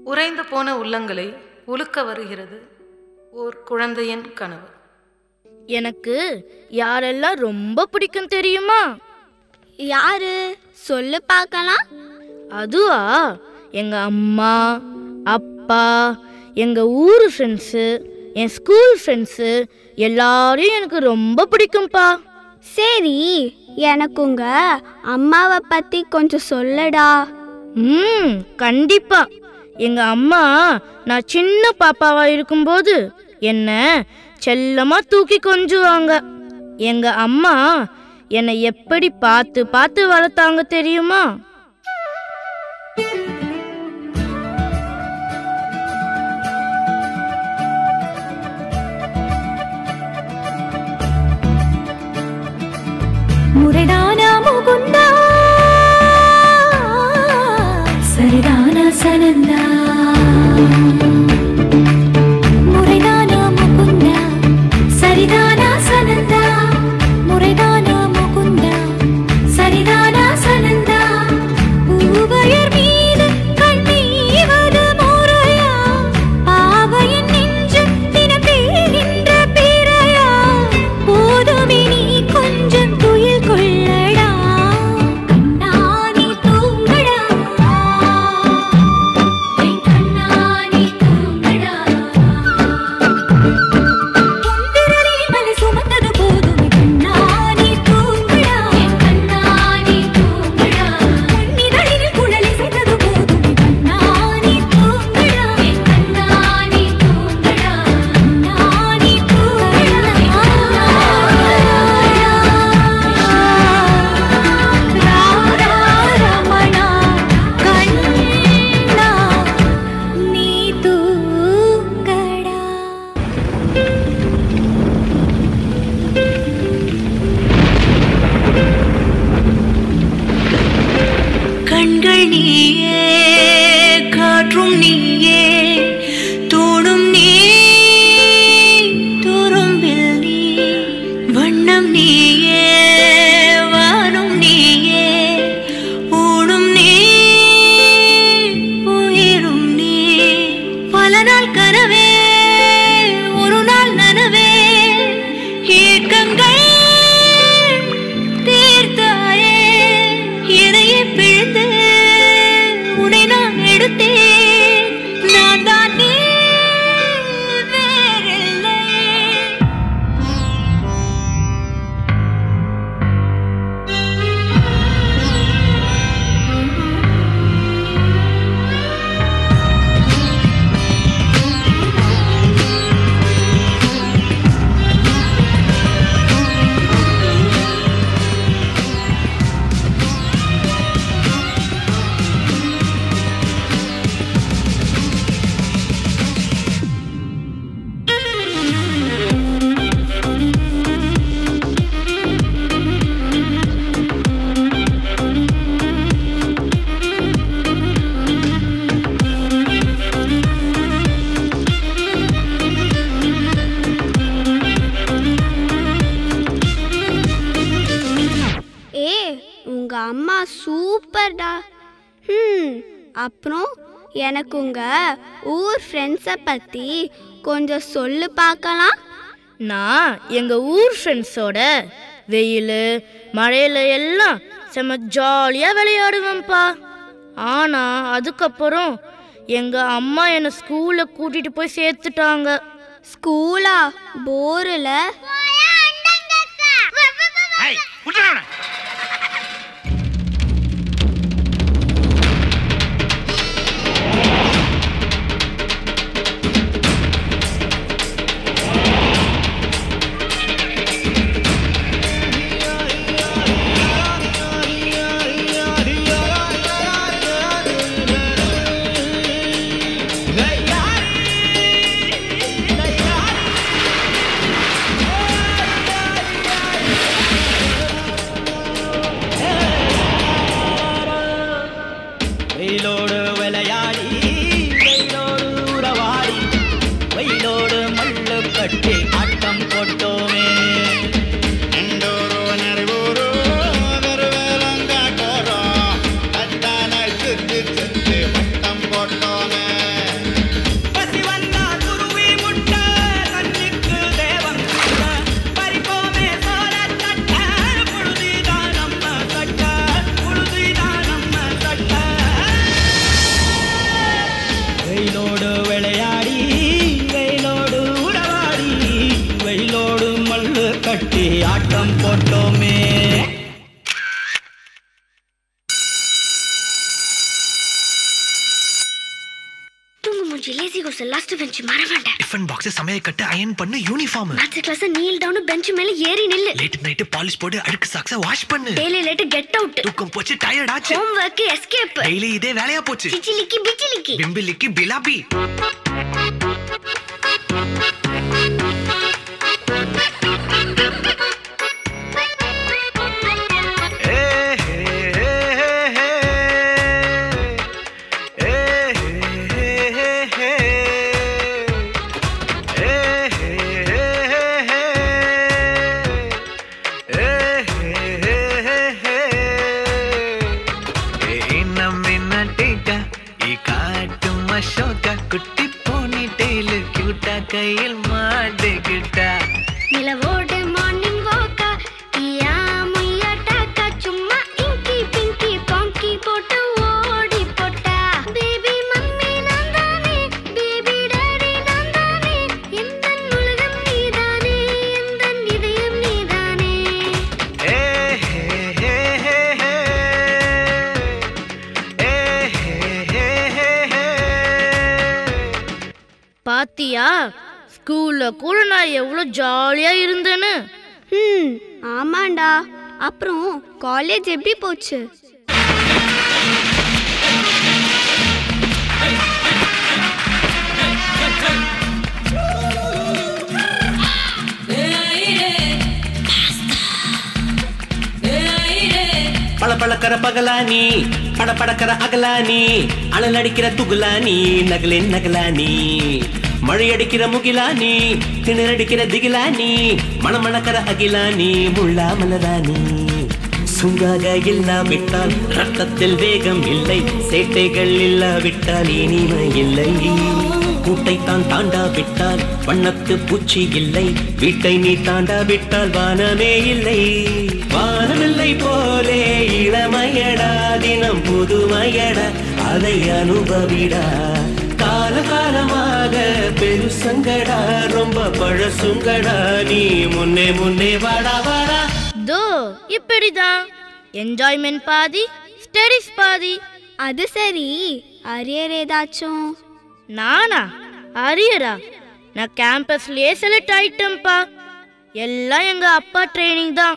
உறைந்து போன உள்ளங்களை உலுக்க வருகிறது ஓர் குழந்தையின் கனவு எனக்கு யாரெல்லாம் ரொம்ப பிடிக்கும் தெரியுமா யாரு சொல்லு பார்க்கலாம் அதுவா எங்க அம்மா அப்பா எங்க ஊர் ஃப்ரெண்ட்ஸு என் ஸ்கூல் ஃப்ரெண்ட்ஸு எல்லாரையும் எனக்கு ரொம்ப பிடிக்கும்பா சரி எனக்கு உங்க அம்மாவை பத்தி கொஞ்சம் சொல்லுடா ம் கண்டிப்பா எங்க அம்மா நான் சின்ன பாப்பாவா இருக்கும்போது என்ன செல்லமா தூக்கி கொஞ்சுவாங்க எங்க அம்மா என்னை எப்படி பார்த்து பார்த்து வளர்த்தாங்க தெரியுமா முரடான முகுந்தா சரிதான சனந்தா முறைதான முகுந்தா சரிதான சனந்தா முறைதான முகுந்தா சரிதான சனந்தா பூவையர் மீது கண்ணீவது முறையா பாவையின் நெஞ்சு தினம் பேரின்ற பிறையா போதுமே நீ கொஞ்சம் துயில் கொள்ளடா கண்ணானி தூங்கடா என் கண்ணானி தூங்கடா உந்திரலே மலை சுமந்தது போதும் கண்ணானி தூங்கடா என் கண்ணானி தூங்கடா உன்னிதழில் குழலி செய்தது போதும் கண்ணானி தூங்கடா என் கண்ணானி தூங்கடா கண்ணானி தூங்கடா ரமணா கண்ணா நீ தூங்கடா கண்கள் நீயே காற்றும் நீயே தோணும் நீ துரும்பில் நீ வண்ணம் நீயே வானும் நீயே ஊடும் நீ உயிரும் நீ பல நாள் கனவே ஒரு நாள் நனவே ஏக்கங்கள் தீர்த்தாயே இணையை பிழிந்து உன்னை நான் எடுத்தேன் நான் தான் நீ வேறில்லை ஏ உங்க அம்மா சூப்பர்டா ம் அப்புறம் எனக்கு உங்க ஊர் ஃப்ரெண்ட்ஸை பத்தி கொஞ்சம் சொல்லு பார்க்கலாம் நான் எங்க ஊர் ஃப்ரெண்ட்ஸோட வெயில் மழையில எல்லாம் செம்ம ஜாலியா விளையாடுவேன்ப்பா ஆனா அதுக்கப்புறம் எங்க அம்மா என்னை ஸ்கூல்ல கூட்டிட்டு போய் சேர்த்துட்டாங்க ஸ்கூலா போரில் Yeah. கடைசி கொசு லாஸ்ட் பெஞ்ச் மறவேண்டேன் டிஃபன் பாக்ஸ் சமையல் கட்டு அயன் பண்ணு uniform maths class kneel down bench மேல ஏறி நில்லு லேட் நைட் பாலிஷ் போட்டு அழுக்கு சாக்ஸ வாஷ் பண்ணு டெய்லி லேட் கெட் அவுட் தூக்கம் போச்சு டயர்ட் ஆச்சு ஹோம் ஒர்க் எஸ்கேப் டெய்லி இதே வேலையா போச்சு சிச்சிலிக்கி பிச்சிலிக்கி பிம்பிலிக்கு பிலாபி குட்டி போனி டெய்லு கியூட்டா கையில் மாட்டுக்கிட்டா நிலவோடு மார்னிங் வாக்கா கியா முய்யா டாக்கா சும்மா இங்கி பிங்கி பாங்கி போட்டு ஓடி போட்டா பேபி மம்மி நான் தானே பேபி டாடி நான் தானே எந்த உலகம் நீதானே எந்த இதயம் நீதானே பாத்தியா ஸ்கூல்ல கூட நான் எவ்வளோ ஜாலியா இருந்தேன்னு ம் ஆமாண்டா அப்புறம் காலேஜ் எப்படி போச்சு பள பழக்கிற பகலானி பட படக்கிற அகலானி அனல் அடிக்கிற துகுலானி நகலின் நகலானி மழை அடிக்கிற முகிலானி திணறடிக்கிற திகிலானி மணமணக்கிற அகிலானி முள்ளா மலராணி சுங்காக இல்லாவிட்டால் ரத்தத்தில் வேகம் இல்லை சேட்டைகள் இல்லாவிட்டால் இனிமை இல்லை கூட்டைத்தான் தாண்டாவிட்டால் வண்ணத்து பூச்சி இல்லை வீட்டை நீ தாண்டாவிட்டால் வானமே இல்லை வானமில்லை போலே இளமையடா தினம் புதுமையடா அதை அனுபவிடா கால காலமாக பெருசங்கடா ரொம்ப பழசுங்கடா நீ முன்னே முன்னே வாடா வாடா தோ இப்படிதான் என்ஜாய்மெண்ட் பாதி ஸ்டடிஸ் பாதி அது சரி அரியர் ஏதாச்சும் நானா அரியரா நான் கேம்பஸ்லயே செலக்ட் ஆயிட்டேன்ப்பா எல்லாம் எங்க அப்பா ட்ரைனிங் தான்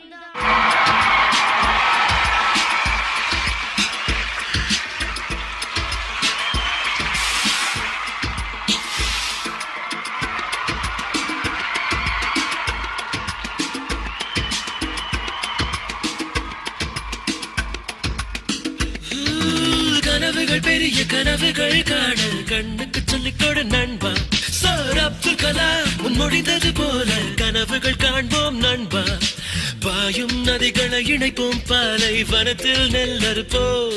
கனவுகள் பெரிய கனவுகள் காண கண்ணுக்கு சொல்லிக் கொடு நண்பா சார் அப்துல் கலாம் முன்மொழிந்தது போல கனவுகள் காண்போம் நண்பா பாயும் நதிகளை இணைப்போம் பாலை வனத்தில் நெல் அறுப்போம்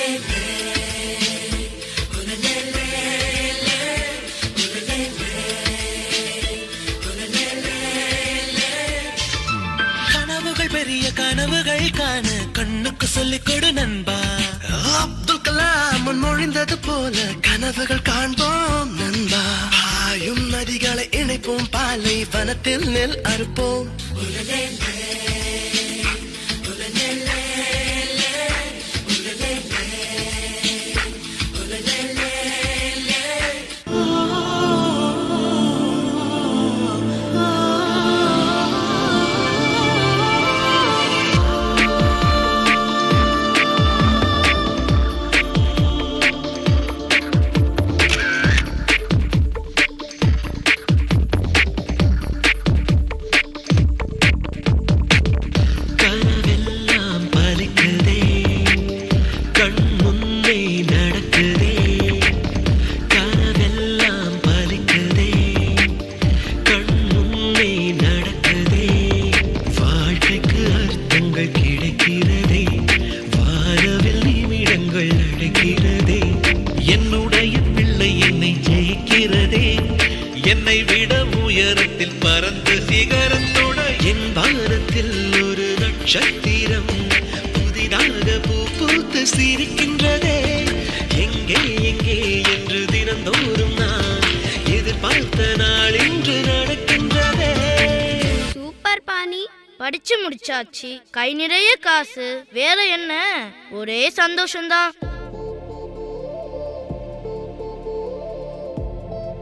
கனவுகள் பெரிய கனவுகள் காண கண்ணுக்கு சொல்லிக் கொடு நண்பா அப்துல் கலாம் முன்மொழிந்தது போல கனவுகள் காண்போம் நண்பா பாயும் நதிகளை இணைப்போம் பாலை வனத்தில் நெல் அறுப்போம் கனவெல்லாம் பலிக்குதே கண் முன்னே நடக்குதே கனவெல்லாம் பலிக்குதே கண் முன்னே நடக்குதே வாழ்க்கைக்கு அர்த்தங்கள் கிடைக்கிறதே வானவில் நிமிடங்கள் நடக்கிறதே என்னுடைய பிள்ளை என்னை ஜெயிக்கிறதே என்னை விட உயரத்தில் பறந்து சிகரத்தோட என் வானத்தில் ஒரு நட்சத்திரம் புதிதாக பூ பூத்து சிரிக்கின்றதே எங்கே எங்கே என்று தினந்தோறும் நான் எதிர்பார்த்த நாள் இன்று நடக்கின்றதே சூப்பர் பாணி படிச்சு முடிச்சாச்சு கை நிறைய காசு வேலை என்ன ஒரே சந்தோஷம்தான்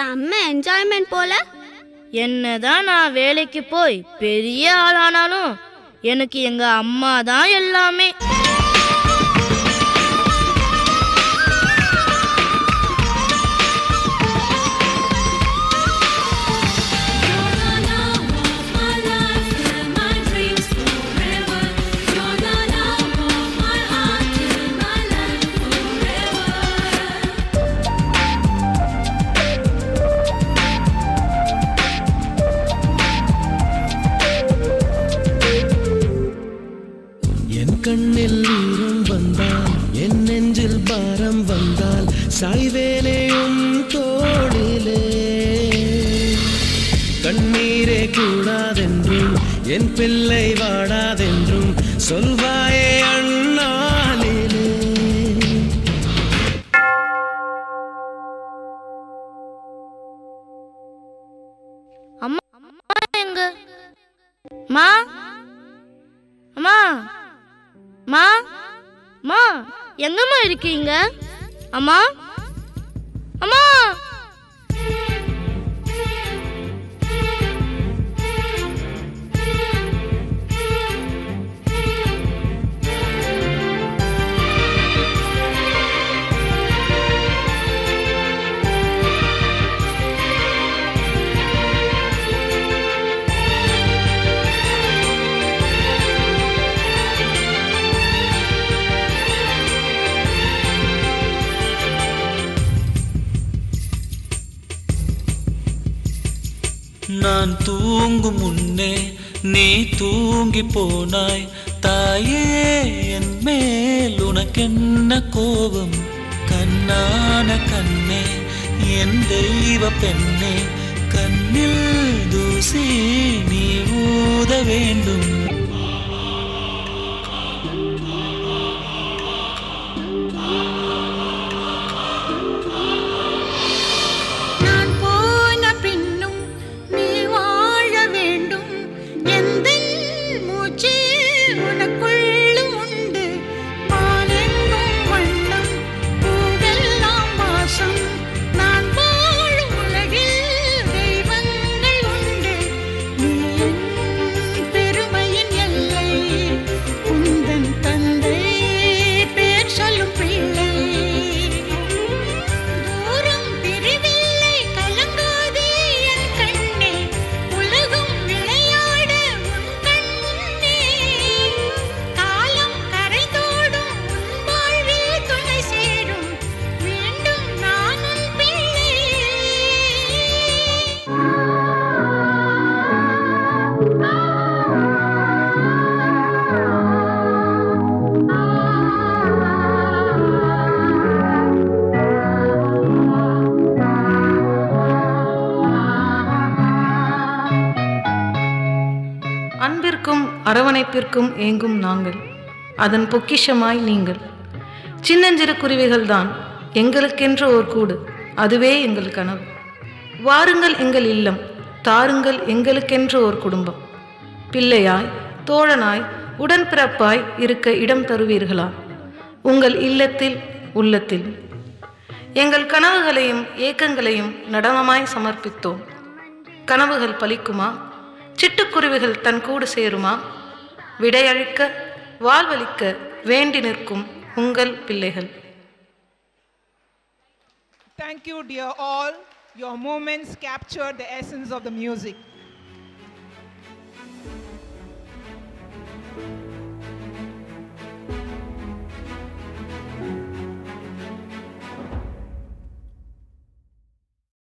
செம்ம என்ஜாய்மெண்ட் போல என்னதான் நான் வேலைக்கு போய் பெரிய ஆளானாலும் எனக்கு எங்க அம்மா தான் எல்லாமே என் கண்ணில் ஈரம் வந்தால் என் நெஞ்சில் பாரம் வந்தால் சாய்வேனேயும் தோளிலே கண்ணீரே கூடாதென்றும் என் பிள்ளை வாடாதென்றும் சொல்வாயே அண்ணாலிலே அம்மா அம்மா எங்க மா அம்மா மா மா எங்கம்மா இருக்கீங்க அம்மா அம்மா நான் தூங்கும் முன்னே நீ தூங்கி போனாய் தாயே என் மேல் உனக்கென்ன கோபம் கண்ணான கண்ணே என் தெய்வ பெண்ணே கண்ணில் தூசி நீ ஊத வேண்டும் நான் போன பின்னும் நீ வாழ வேண்டும் எந்த மூச்சு உனக்குள்ளும் உண்டு வானெங்கும் வண்ணம் பூவெல்லாம் வாசம் நான் வாழும் உலகில் தெய்வங்கள் உண்டு நீ என் பெருமையின் எல்லை உந்தன் தந்தை பேர் சொல்லும் பிள்ளை தூரம் பிரிவில்லை கலங்காதே என் கண்ணே உலகம் விளையாட உன் கண் முன்னே காலம் கரைதோடும் உன் வாழ்வில் துணை சேரும் மீண்டும் நான் உன் பிள்ளை அன்பிற்கும் அரவணைப்பிற்கும் ஏங்கும் நாங்கள் அதன் பொக்கிஷமாய் நீங்கள் சின்னஞ்சிறு குருவிகள்தான் எங்களுக்கென்று ஓர் கூடு அதுவே எங்கள் கனவு வாருங்கள் எங்கள் இல்லம் தாருங்கள் எங்களுக்கென்று ஓர் குடும்பம் பிள்ளையாய் தோழனாய் உடன்பிறப்பாய் இருக்க இடம் தருவீர்களா உங்கள் இல்லத்தில் உள்ளத்தில் எங்கள் கனவுகளையும் ஏக்கங்களையும் நடனமாய் சமர்ப்பித்தோம் கனவுகள் பலிக்குமா சிட்டுக்குருவிகள் தன் கூடு சேருமா விடையழிக்க வாழ்வளிக்க வேண்டி நிற்கும் உங்கள் பிள்ளைகள் Thank you, dear all. Your moments captured the essence of the music.